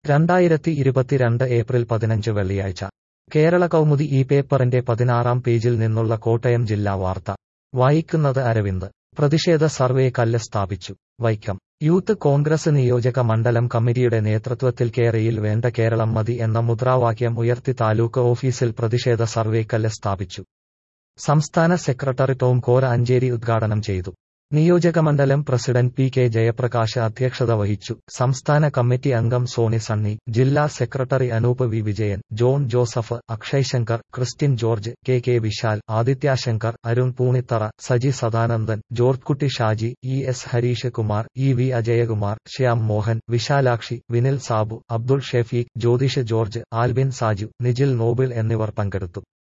രണ്ടായിരത്തി ഇരുപത്തിരണ്ട് ഏപ്രിൽ പതിനഞ്ച് വെള്ളിയാഴ്ച കേരള കൗമുദി ഈ പേപ്പറിന്റെ പതിനാറാം പേജിൽ നിന്നുള്ള കോട്ടയം ജില്ലാ വാർത്ത വായിക്കുന്നത് അരവിന്ദ് പ്രതിഷേധ സർവേ കല്ല് സ്ഥാപിച്ചു വൈക്കം യൂത്ത് കോൺഗ്രസ് നിയോജക മണ്ഡലം കമ്മിറ്റിയുടെ നേതൃത്വത്തിൽ കേരയിൽ വേണ്ട കേരളം മതി എന്ന മുദ്രാവാക്യം ഉയർത്തി താലൂക്ക് ഓഫീസിൽ പ്രതിഷേധ സർവേക്കല്ല് സ്ഥാപിച്ചു സംസ്ഥാന സെക്രട്ടറി ടോം കോര അഞ്ചേരി ഉദ്ഘാടനം ചെയ്തു നിയോജകമണ്ഡലം പ്രസിഡന്റ് പി കെ ജയപ്രകാശ് അധ്യക്ഷത വഹിച്ചു സംസ്ഥാന കമ്മിറ്റി അംഗം സോണി സണ്ണി ജില്ലാ secretary Anoop V Vijayan John Joseph Akshay Shankar Christian George K K Vishal Adithyashankar Arun Poonithura Saji Sadanandan Georgekutty Shaji E S Harish Kumar E V Ajayakumar Shyam Mohan Vishalakshi Vinil Sabu Abdul Shefeekh Jyothish George Albin Saju Nijil Noble എന്നിവർ പങ്കെടുത്തു